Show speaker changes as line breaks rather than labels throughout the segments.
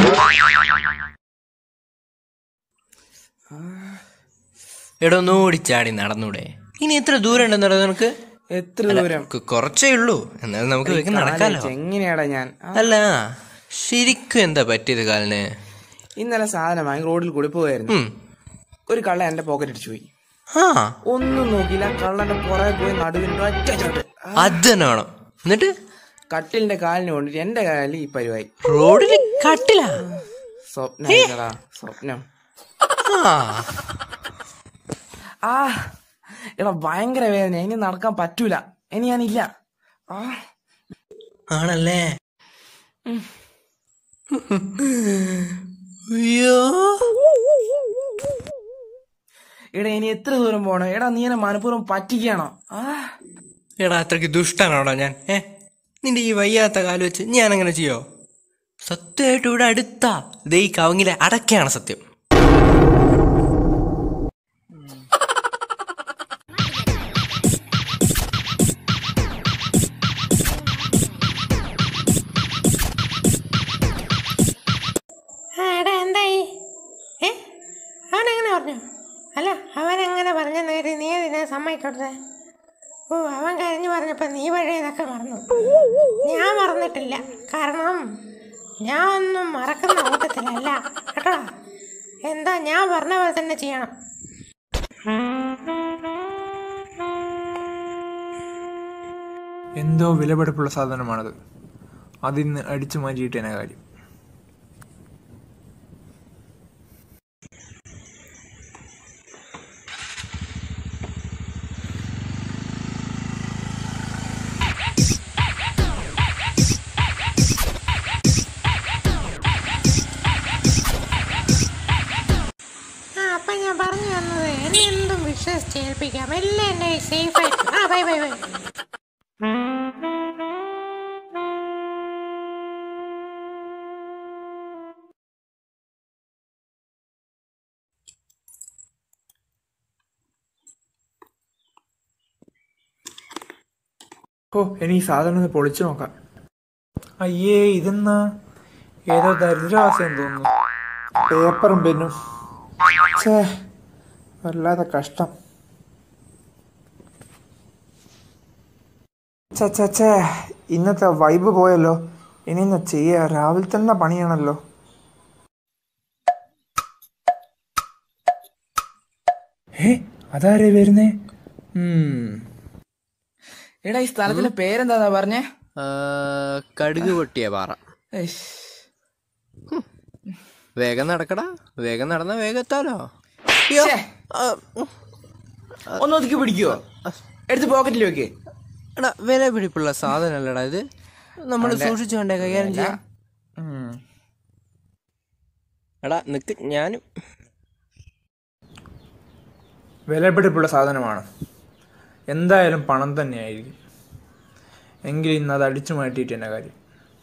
എടോ ഒന്ന് ഓടിച്ചാടി നടന്നൂടെ ഇനി എത്ര ദൂരം ഉണ്ടെന്നോ നിനക്ക്
എത്ര ദൂരം
ക- കുറച്ചേ ഉള്ളൂ എന്നാലും നമുക്ക് വേഗം നടക്കാലോ
ആലോചിച്ച് എങ്ങനെയാടാ ഞാൻ ആ,
അല്ല ശരിക്കും എന്താ പറ്റിയത് കാലിന്
ഇന്നലെ സാധനം വാങ്ങി റോഡിൽ കൂടി പോയായിരുന്നു
ഉം.
ഒരു കള്ള എന്റെ പോക്കറ്റ് അടിച്ചു പോയി
ആ
ഒന്നും നോക്കിയില്ല കള്ളന്റെ പുറകെ പോയി നടുവിന്റെ ഒറ്റ ചോട്ട് ആ,
അത് തന്നെ വേണം എന്നിട്ട്
കട്ടിലിന്റെ കാലിന് കൊണ്ടിട്ട് എന്റെ കാലിൽ ഈ പരിവായി
റോഡിൽ കട്ടില
സ്വപ്നം സ്വപ്നം
ആ
ആ എടാ ഭയങ്കര വേദന ഇനി നടക്കാൻ പറ്റൂല ഇനി ഞാനില്ല ആ
ആണല്ലേ അയ്യോ
എടാ ഇനി എത്ര ദൂരം പോണം എടാ നീ എന്നെ മനഃപൂർവ്വം പറ്റിക്കാണോ ആ
എടാ അത്രയ്ക്ക് ദുഷ്ടനാണോടാ ഞാൻ ഏ നിന്റെ ഈ വയ്യാത്ത കാല് വെച്ച് ഞാൻ അങ്ങനെ ചെയ്യോ സത്യമായിട്ട് ഇവിടെ അടുത്താ ദേ ഈ കവങ്ങിലെ അടക്കയാണ് സത്യം
ആ എടാ എന്തായി ഏ അവനെങ്ങനെ പറഞ്ഞു അല്ല അവനെങ്ങനെ പറഞ്ഞ നേരെ നീ അതിനെ സമ്മതിക്കട്ടെ ഓ അവൻ കരഞ്ഞു പറഞ്ഞപ്പോൾ നീ പഴയതൊക്കെ മറന്നു ഞാൻ മറന്നിട്ടില്ല കാരണം ഞാൻ ഒന്നും മറക്കുന്ന കൂട്ടത്തിലല്ല കേട്ടോ എന്താ ഞാൻ പറഞ്ഞ പോലെ തന്നെ ചെയ്യണം
എന്തോ വിലപിടിപ്പുള്ള സാധനമാണത് അതിന്ന് അടിച്ചു മാറ്റിയിട്ട് എന്നെ കാര്യം
ആ അപ്പം ഞാൻ പറഞ്ഞു തന്നത് എന്നെ എന്തും വിശ്വസിച്ച് ഏൽപ്പിക്കാം എല്ലാം എന്നെ സേഫായിട്ട് ആ ബൈ ബൈ ബൈ
ഓ ഇനി ഈ സാധനം ഒന്ന് പൊളിച്ചു നോക്കാം അയ്യേ ഇതെന്നാ ഏതോ ദരിദ്രവാസിയെന്ന് തോന്നുന്നു പേപ്പറും പെന്നും ഛേ വല്ലാതെ കഷ്ടം ഛേ ഛേ ഛേ ഇന്നത്തെ വൈബ് പോയല്ലോ ഇനി എന്നാ ചെയ്യാ രാവിലെ തന്നെ പണിയാണല്ലോ ഏ അതാരേ വരുന്നേ ഉം
എടാ ഈ സ്ഥലത്തിന്റെ പേരെന്താ പറഞ്ഞേ
ആ, കടുക് പൊട്ടിയ പാറ
ഏഷ്.
വേഗം നടക്കടാ വേഗം നടന്നാ വേഗം എത്താലോ
ഛേ,
ആ,
ഒന്ന് ഒതുക്കി പിടിക്കുവോ എടുത്ത് പോക്കറ്റിൽ വെക്ക്
എടാ വില പിടിപ്പുള്ള സാധനമല്ലടാ ഇത് നമ്മൾ സൂക്ഷിച്ചു വേണ്ടേ കൈകാര്യം ചെയ്യാം
ഉം.
എടാ നിക്ക് ഞാനും
വിലപിടിപ്പുള്ള സാധനമാണ് എന്തായാലും പണം തന്നെയായിരിക്കും എങ്കിൽ ഇന്ന് അത് അടിച്ചു മാറ്റിയിട്ട് എന്നെ കാര്യം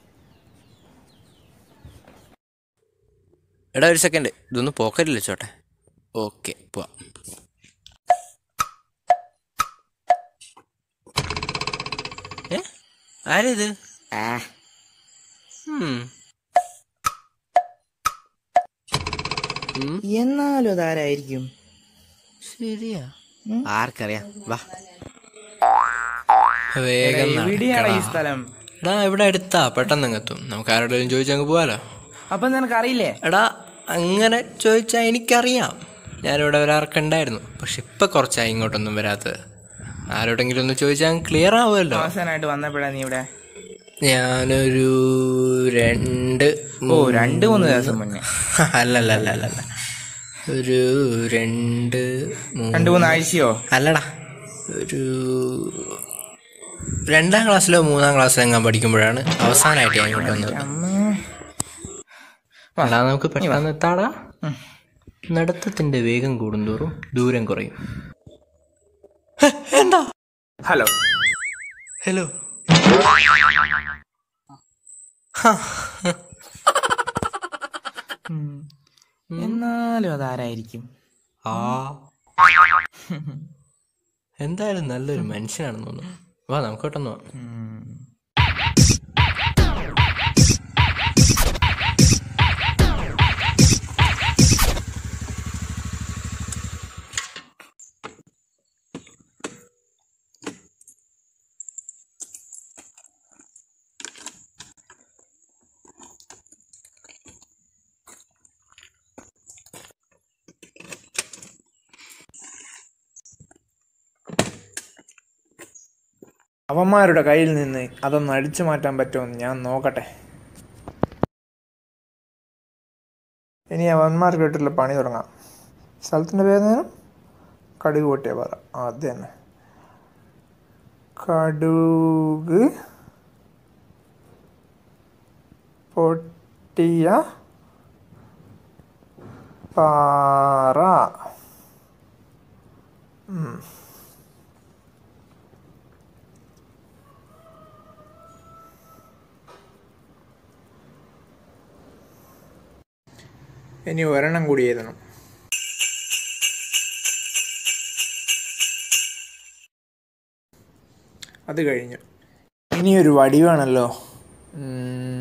എടാ ഒരു സെക്കൻഡ് ഇതൊന്ന് പോക്കറ്റിൽ വെച്ചോട്ടെ ഓക്കെ പോവാം ഏ ആരേത്
ആ,
ഉം.
എന്നാലും അതാരായിരിക്കും
ശരിയാ ആർക്കറിയാം വാ വേഗം
എവിടെയാണ് ഈ
നടക്കടാ.
സ്ഥലം
എടാ ഇവിടെ അടുത്താ പെട്ടെന്ന് അങ്ങ് എത്തും നമുക്ക് ആരോടെങ്കിലും ചോദിച്ചങ്ങ് പോവാലോ
അപ്പൊ നിനക്ക് അറിയില്ലേ
എടാ അങ്ങനെ ചോദിച്ചാൽ എനിക്കറിയാം ഞാനിവിടെ വരാറൊക്കെ ഉണ്ടായിരുന്നു പക്ഷെ ഇപ്പൊ കുറച്ചായി ഇങ്ങോട്ടൊന്നും വരാത്തത് ആരോടെങ്കിലും ഒന്ന് ചോദിച്ചാൽ ക്ലിയർ ആവുമല്ലോ
അവസാനമായിട്ട് വന്നപ്പോഴാ നീ ഇവിടെ
ഞാനൊരു രണ്ട്
ഓ രണ്ട് മൂന്ന് ദിവസം മുന്നേ
അല്ലല്ല അല്ല അല്ല അല്ല ഒരു രണ്ട് മൂന്ന്
രണ്ട് മൂന്ന് ആഴ്ചയോ
അല്ലടാ ഒരു രണ്ടാം ക്ലാസ്സിലോ മൂന്നാം ക്ലാസ്സിലോ എങ്ങാൻ പഠിക്കുമ്പോഴാണ് അവസാനമായിട്ട് ഞാൻ ഇങ്ങോട്ട് വന്നത് എടാ നമുക്ക് പെട്ടെന്ന് എത്താടാ നടത്തത്തിന്റെ വേഗം കൂടുന്തോറും ദൂരം കുറയും ഹെ, എന്താ
ഹലോ
ഹലോ
എന്നാലും അതാരായിരിക്കും
ആ എന്തായാലും നല്ലൊരു മനുഷ്യനാണെന്ന് തോന്നുന്നു വാ നമുക്ക് പെട്ടെന്ന് പോവാം
അവന്മാരുടെ കയ്യിൽ നിന്ന് അതൊന്ന് അടിച്ചു മാറ്റാൻ പറ്റുമെന്ന് ഞാൻ നോക്കട്ടെ ഇനി അവന്മാർക്ക് കിട്ടുള്ള പണി തുടങ്ങാം സ്ഥലത്തിൻ്റെ പേര് കടുക് പൊട്ടിയ പറ ആ, അത് തന്നെ കടുക് പൊട്ടിയ പാറ ഉം. ഇനി ഒരെണ്ണം കൂടി എഴുതണം അത് കഴിഞ്ഞു ഇനി ഒരു വടിവാണല്ലോ ഉം.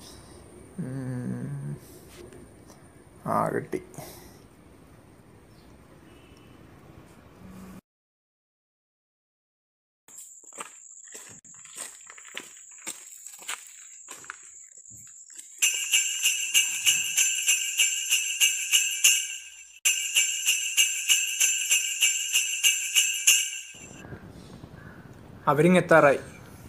ഉം. ആ കിട്ടി അവരിങ്ങെത്താറായി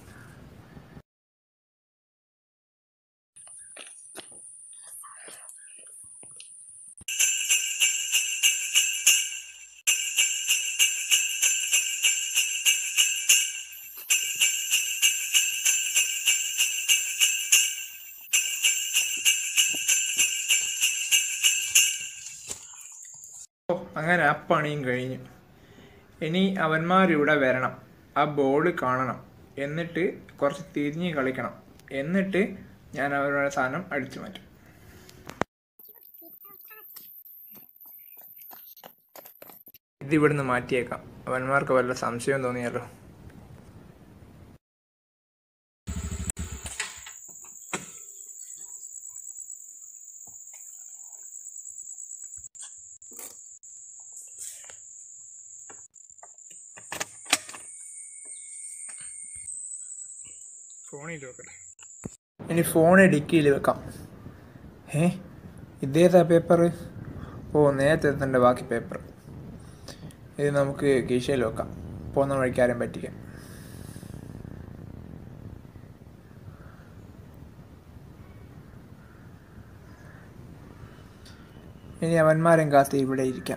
ഓ അങ്ങനെ ആ പണിയും കഴിഞ്ഞു ഇനി അവന്മാരിവിടെ വരണം ആ ബോർഡ് കാണണം എന്നിട്ട് കുറച്ച് തിരിഞ്ഞ് കളിക്കണം എന്നിട്ട് ഞാൻ അവരുടെ സാധനം അടിച്ചു മാറ്റും ഇത് ഇവിടുന്ന് മാറ്റിയേക്കാം അവന്മാർക്ക് വല്ല സംശയം തോന്നിയല്ലോ ഫോണിൽ വെക്കട്ടെ ഇനി ഫോണ് ഡിക്കിയിൽ വെക്കാം ഏ ഇതേതാ പേപ്പർ ഓ നേരത്തെ തന്നെ ബാക്കി പേപ്പർ ഇത് നമുക്ക് കീശയിൽ വെക്കാം പോകുന്ന വഴിക്കാരും പറ്റിക്കാം ഇനി അവന്മാരും കാത്ത് ഇവിടെ ഇരിക്കാം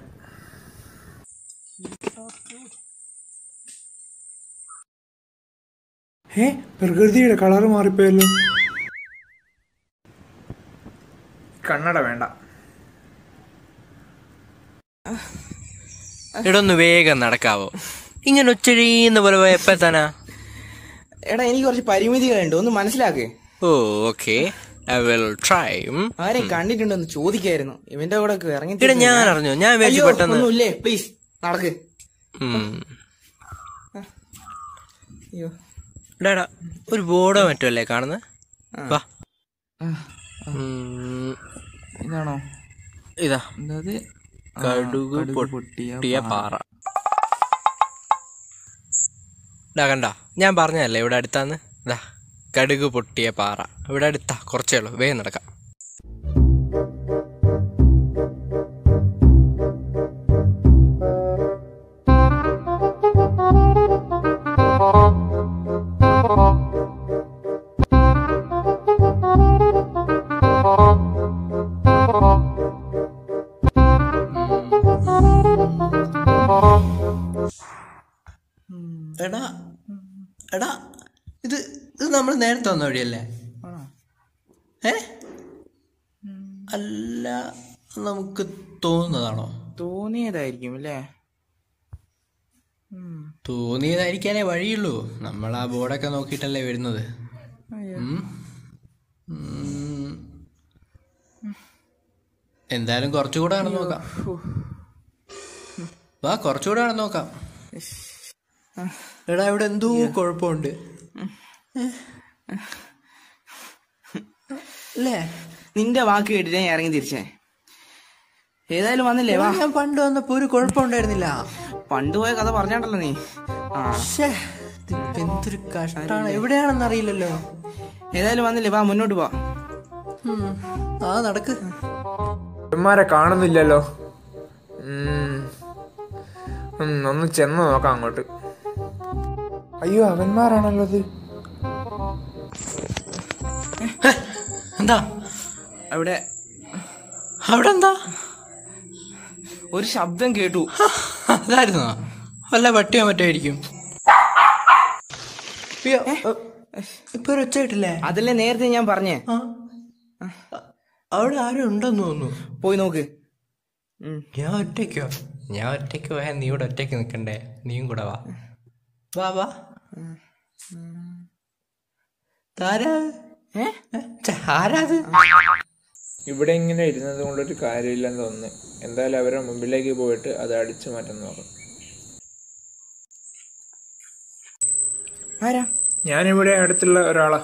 ഏ പ്രകൃതിയുടെ കളർ മാറിപ്പോയല്ലോ കണ്ണട വേണ്ട
ഇടൊന്ന് വേഗം നടക്കാവോ ഇങ്ങനെ ഒച്ചഴിയുന്ന പോലെ പോയ എപ്പോ എത്താനാ
എടാ എനിക്ക് കുറച്ച് പരിമിതികളുണ്ട് ഒന്ന് മനസ്സിലാക്ക്
oh okay I will try
ആരെയും കണ്ടിട്ടുണ്ടോന്ന് ചോദിക്കായിരുന്നു ഇവന്റെ കൂടെ ഒക്കെ ഇറങ്ങി
ഇട ഞാൻ അറിഞ്ഞു ഞാൻ വിചാരിച്ചു
അയ്യോ,
പെട്ടെന്ന്
ഒന്നുമില്ലേ പ്ലീസ് നടക്ക്
ഉം.
അയ്യോ
എടാ, എടാ, ഒരു ബോർഡോ മറ്റോ അല്ലേ കാണുന്നത് വാ
ആ,
ഉം,
ഇതാണോ
ഇതാ
എന്തത്
കടുക് പൊട്ടിയ പാറ ഇതാ കണ്ട ഞാൻ പറഞ്ഞതല്ലേ ഇവിടെ അടുത്താന്ന് ഇതാ കടുക് പൊട്ടിയ പാറ ഇവിടെ അടുത്താ കുറച്ചേ ഉള്ളൂ വേഗം നടക്കാം എടാ എടാ ഇത് ഇത് നമ്മൾ നേരത്തെ വന്ന വഴിയല്ലേ ഏ അല്ല നമുക്ക് തോന്നുന്നതാണോ
തോന്നിയതായിരിക്കും അല്ലേ
തോന്നിയതായിരിക്കാനേ വഴിയുള്ളൂ നമ്മൾ ആ ബോർഡൊക്കെ നോക്കിയിട്ടല്ലേ വരുന്നത് ഉം. ഉം. എന്തായാലും കുറച്ചുകൂടെ ആണ് നോക്കാം വാ കുറച്ചുകൂടെ ആണ് നോക്കാം എടാ ഇവിടെ എന്തോ കുഴപ്പമുണ്ട് അല്ലേ
നിന്റെ വാക്ക് കേട്ടിട്ട് ഞാൻ ഇറങ്ങി തിരിച്ചേ ഏതായാലും വന്നില്ലേ വാ
ഞാൻ പണ്ട് വന്നപ്പോ ഒരു കുഴപ്പമുണ്ടായിരുന്നില്ല
പണ്ട് പോയ കഥ പറഞ്ഞാണ്ടല്ലോ നീ ആ
ശ്ശേ, ഇതിപ്പോ എന്തൊരു കഷ്ടാണ് എവിടെയാണെന്ന് അറിയില്ലല്ലോ
ഏതായാലും വന്നില്ലേ വാ മുന്നോട്ട് പോ
ഉം. ആ നടക്ക്
ഇവന്മാരെ കാണുന്നില്ലല്ലോ ഉം. ഉം, ഒന്ന് ചെന്ന് നോക്കാം അങ്ങോട്ട് അയ്യോ അവന്മാരാണല്ലോ അത്
എന്താ
അവിടെ
അവിടെ എന്താ
ഒരു ശബ്ദം കേട്ടു
അതായിരുന്നോ വല്ല പട്ടിയോ മറ്റോ ആയിരിക്കും അയ്യോ, ഇപ്പൊ ഒരു ഒച്ച കേട്ടില്ലേ
അതല്ലേ നേരത്തെ ഞാൻ പറഞ്ഞേ
ആ. അവിടെ ആരും ഉണ്ടെന്ന് തോന്നുന്നു
പോയി നോക്ക് ഉം.
ഞാൻ ഒറ്റയ്ക്കോ ഞാൻ ഒറ്റയ്ക്ക് പോയാൽ നീ ഇവിടെ ഒറ്റയ്ക്ക് നിൽക്കണ്ടേ നീയും കൂടെ വാ വാ വാ താരാ
ഏ?
ആരാത്
ഇവിടെ ഇങ്ങനെ ഇരുന്നത് കൊണ്ടൊരു കാര്യമില്ലെന്ന് തോന്നുന്നു എന്തായാലും അവരുടെ മുമ്പിലേക്ക് പോയിട്ട് അത് അടിച്ചു മാറ്റാൻ നോക്കാം
ആരാ
ഞാനിവിടെ അടുത്തുള്ള ഒരാളാ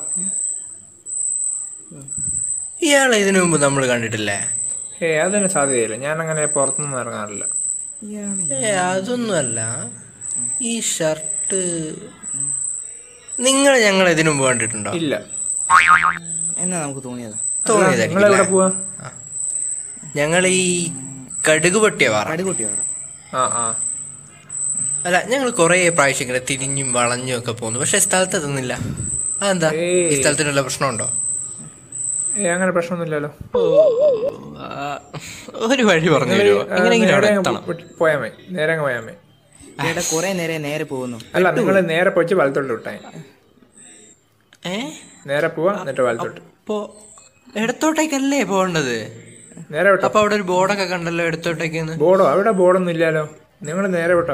ഇയാളെ ഇതിനു മുമ്പ് നമ്മൾ കണ്ടിട്ടില്ലേ
ഏ അതിന് സാധ്യതയില്ല ഞാൻ അങ്ങനെ പുറത്തുനിന്ന് ഇറങ്ങാറില്ല
ഏ അതൊന്നുമല്ല ഈ ഷർട്ട് നിങ്ങൾ ഞങ്ങൾ ഇതിനു മുമ്പ് കണ്ടിട്ടുണ്ടോ
ഇല്ല
എന്നാ നമുക്ക് തോന്നിയത്
നിങ്ങൾ എവിടെ
തോന്നിയതായിരിക്കും
പോവാ
ഞങ്ങൾ ഈ കടുക് പൊട്ടിയ പാറ
കടുകുട്ടി പറ
ആ ആ
അല്ല ഞങ്ങൾ കുറേ പ്രാവശ്യം ഇങ്ങനെ തിരിഞ്ഞും വളഞ്ഞും ഒക്കെ പോകുന്നു പക്ഷെ സ്ഥലത്ത് എത്തുന്നില്ല അതെന്താ ഈ സ്ഥലത്തിനുള്ള പ്രശ്നമുണ്ടോ
ഏ അങ്ങനെ പ്രശ്നമൊന്നുമില്ലല്ലോ
ആ, ഒരു വഴി പറഞ്ഞു തരുമോ എങ്ങനെയെങ്കിലും അവിടെ
നേരെ അങ്ങ്
എത്തണം
പോ- പോയാ മതി നേരെ അങ്ങ് പോയാ മതി
ഇവിടെ കുറെ നേരെ നേരെ പോകുന്നു
അല്ല നിങ്ങൾ നേരെ പോയിട്ട് വലത്തോട്ട് വിട്ടാ മതി.
ഏ
നേരെ പോവാ എന്നിട്ട് വലത്തോട്ട്
അപ്പോ ഇടത്തോട്ടേക്കല്ലേ പോകേണ്ടത്
നേരെ വിട്ടോ
അപ്പൊ അവിടെ ഒരു ബോർഡൊക്കെ കണ്ടല്ലോ ഇടത്തോട്ടേക്ക്
ബോർഡോ അവിടെ ബോർഡൊന്നും ഇല്ലല്ലോ നിങ്ങൾ നേരെ വിട്ടോ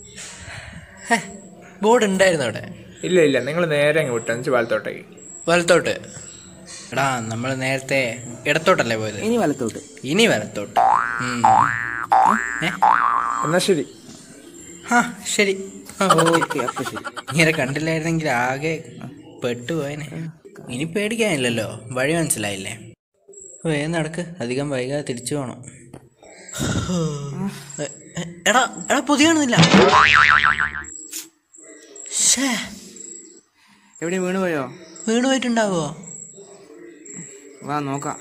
ബോർഡ് ഉണ്ടായിരുന്നു അവിടെ
ഇല്ല ഇല്ല നിങ്ങൾ നേരെ അങ്ങ് വിട്ടോ എന്നിട്ട് വലത്തോട്ടേക്ക്
വലത്തോട്ട് എടാ നമ്മൾ നേരത്തെ ഇടത്തോട്ടല്ലേ പോയത്
ഇനി വലത്തോട്ട്
ഇനി വലത്തോട്ട് ഉം. ഏ?
എന്നാ ശരി
ആ ശരി ആ, ഓക്കേ.
ഓക്കെ അപ്പൊ ശരി
ഇങ്ങനെ കണ്ടില്ലായിരുന്നെങ്കിൽ ആകെ പെട്ടുപോയനെ ഇനി പേടിക്കാനില്ലല്ലോ വഴി മനസ്സിലായില്ലേ വേ നടക്ക് അധികം വൈകാതെ തിരിച്ചു പോണം എ, എ, എടാ എടാ പുതിയ കാണുന്നില്ല ശ്ശേ,
എവിടെ വീണ് പോയോ
വീണ് പോയിട്ടുണ്ടാവോ
വാ നോക്കാം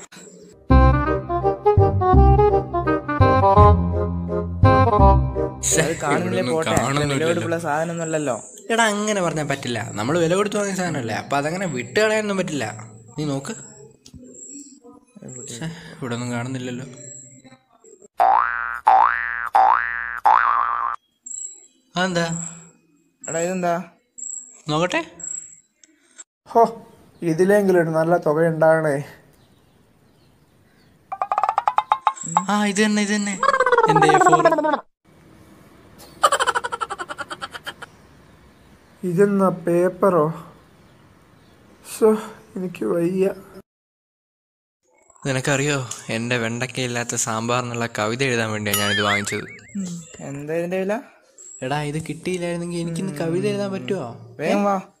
ശ്ശേ,
അത് കാണുന്നില്ലേ
ഇവിടൊന്നും
പോട്ടെ
കാണുന്നില്ലല്ലോ.
വിലപിടിപ്പുള്ള സാധനമൊന്നുമല്ലല്ലോ
എടാ അങ്ങനെ പറഞ്ഞാൽ പറ്റില്ല നമ്മൾ വില കൊടുത്ത് വാങ്ങിയ സാധനമല്ലേ അപ്പൊ അതങ്ങനെ വിട്ട് കളയാനൊന്നും പറ്റില്ല നീ നോക്ക് ശ്ശേ, ഇവിടെ ഒന്നും കാണുന്നില്ലല്ലോ അതെന്താ
എടാ ഇതെന്താ
നോക്കട്ടെ
ഹോ ഇതിലെങ്കിലും ഒരു നല്ല തുക ഉണ്ടാകണേ
ആ ഇത് തന്നെ ഇത് തന്നെ എന്റെ ഫോർ
ഇതെന്നാ പേപ്പറോ ഷോ എനിക്ക് വയ്യ
നിനക്കറിയോ എന്റെ വെണ്ടക്കയില്ലാത്ത സാമ്പാർ എന്നുള്ള കവിത എഴുതാൻ വേണ്ടിയാണ് ഞാനിത് വാങ്ങിച്ചത്
എന്താ ഇതിന്റെ വില
എടാ ഇത് കിട്ടിയില്ലായിരുന്നെങ്കിൽ എനിക്കിന്ന് കവിത എഴുതാൻ പറ്റുമോ
വേഗം വാ